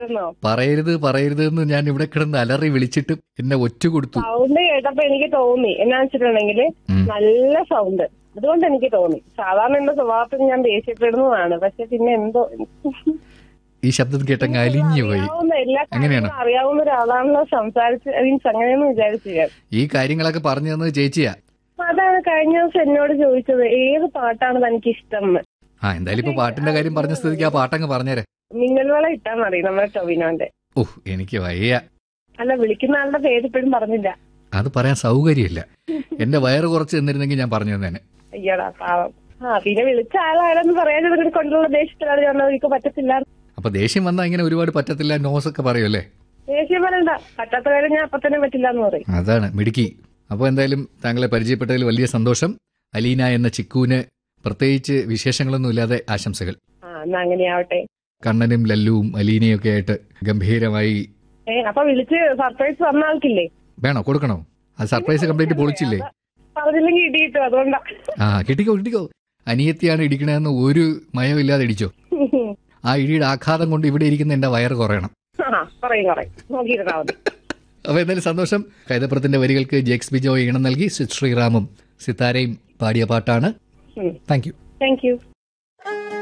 എന്നോ പറയരുത് പറയരുത് എന്ന് ഞാൻ ഇവിടെ കിടന്ന് അലറി വിളിച്ചിട്ട് എന്നെ ഒറ്റ കൊടുത്തു സൗണ്ട് കേട്ടപ്പോ എനിക്ക് തോന്നി എന്നാ വെച്ചിട്ടുണ്ടെങ്കിൽ ഉം. നല്ല സൗണ്ട് അതുകൊണ്ട് എനിക്ക് തോന്നി സാധാരണ എന്റെ സ്വഭാവത്തിൽ ഞാൻ ദേഷ്യപ്പെടുന്നതാണ് പക്ഷെ പിന്നെ എന്തോ ഈ ശബ്ദം കേട്ടങ്ങ് അലിഞ്ഞു പോയി അറിയാവുന്ന എല്ലാ അങ്ങനെയാണോ? കാര്യങ്ങളും അറിയാവുന്ന ഒരാളാണല്ലോ സംസാരിച്ച് മീൻസ് അങ്ങനെയൊന്നും വിചാരിച്ചു ഞാൻ ഈ കാര്യങ്ങളൊക്കെ പറഞ്ഞു തന്നത് ചേച്ചിയാ അതാണ് കഴിഞ്ഞ ദിവസം എന്നോട് ചോദിച്ചത് ഏത് പാട്ടാണ് തനിക്ക് ഇഷ്ടം എന്ന് ആ എന്തായാലും ഇപ്പൊ പാട്ടിന്റെ കാര്യം പറഞ്ഞ സ്ഥിതിക്ക് ആ പാട്ടങ്ങ് പറഞ്ഞേരെ മിന്നൽവള ഇട്ടാ മതി നമ്മുടെ ടൊവിനോന്റെ ഓ എനിക്ക് വയ്യ അല്ല വിളിക്കുന്ന ആളുടെ പേര് ഇപ്പോഴും പറഞ്ഞില്ല അത് പറയാൻ സൗകര്യമില്ല എന്റെ വയറ് കുറച്ച് തന്നിരുന്നെങ്കിൽ ഞാൻ പറഞ്ഞു തന്നേനെ അയ്യടാ പാവം ആ പിന്നെ വിളിച്ച ആളാരെന്ന് പറയാൻ ഇതിനെ കൊണ്ടുള്ള ദേഷ്യത്തിലാണ് ഞാൻ എനിക്ക് പറ്റത്തില്ല അപ്പൊ ദേഷ്യം വന്നാൽ ഇങ്ങനെ ഒരുപാട് പറ്റത്തില്ല നോസ് ഒക്കെ പറയൂല്ലേ ദേഷ്യം പറയണ്ട പറ്റാത്ത കാര്യം ഞാൻ അപ്പൊ തന്നെ പറ്റില്ല എന്ന് പറയും അതാണ് മിടുക്കി അപ്പോൾ എന്തായാലും താങ്കളെ പരിചയപ്പെട്ടതിൽ വലിയ സന്തോഷം അലീന എന്ന ചിക്കുവിന് പ്രത്യേകിച്ച് വിശേഷങ്ങളൊന്നും ഇല്ലാതെ ആശംസകൾ ആ എന്നാ അങ്ങനെയാവട്ടെ കണ്ണനും ലല്ലുവും അലീനയും ഒക്കെ ആയിട്ട് ഗംഭീരമായി ഏ അപ്പൊ വിളിച്ച് സർപ്രൈസ് തന്ന ആൾക്കില്ലേ വേണോ കൊടുക്കണോ അത് സർപ്രൈസ് കംപ്ലീറ്റ് പൊളിച്ചില്ലേ പറഞ്ഞില്ലെങ്കിൽ ഇടി കിട്ടും അതുകൊണ്ടാ ആ കിട്ടിക്കോ കിട്ടിക്കോ അനിയത്തിയാണ് ഇടിക്കണതെന്ന് ഒരു മയമില്ലാതെ ഇടിച്ചോ ആ ഇടിയുടെ ആഘാതം കൊണ്ട് ഇവിടെ ഇരിക്കുന്ന എന്റെ വയറ് കുറയണം ആ പറയും പറയും നോക്കിയിരുന്നാ മതി അപ്പൊ എന്തായാലും സന്തോഷം കൈതപ്പുറത്തിന്റെ വരികൾക്ക് ജെക്സ് ബിജോ ഈണം നൽകി സിദ് ശ്രീറാമും സിത്താരയും പാടിയ പാട്ടാണ് ഉം. Thank you thank you